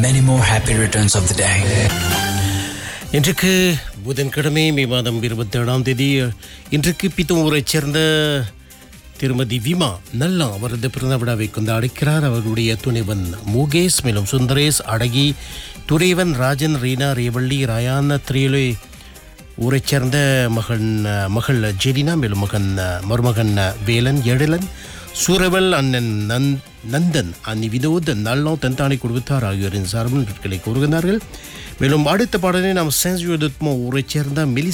Many more happy returns of the day. இன்றைக்கு புதன்கிழமை மே மாதம் இருபத்தி ஏழாம் தேதி இன்றைக்கு பித்தூரைச் சேர்ந்த திருமதி விமா நல்லா அவரது பிறந்த விழாவை கொண்டாடுகிறார் அவர்களுடைய துணைவன் முகேஷ் மேலும் சுந்தரேஷ் அடகி துறைவன் ராஜன் ரீனா ரேவள்ளி ராயான் திரியலே ஊரைச் சேர்ந்த மகன் மகள் ஜெலினா மேலும் மகன் மருமகன் வேலன் எழிலன் சூரவல் அண்ணன் நந் நந்தன் அன்னி வினோத் நல்லோ தென்தானி குடும்பத்தார் ஆகியோரின் சார்பில் கூறுகிறார்கள் மேலும் அடுத்த பாடலை நாம் சென்ஸ் ஊரைச் சேர்ந்த மெலி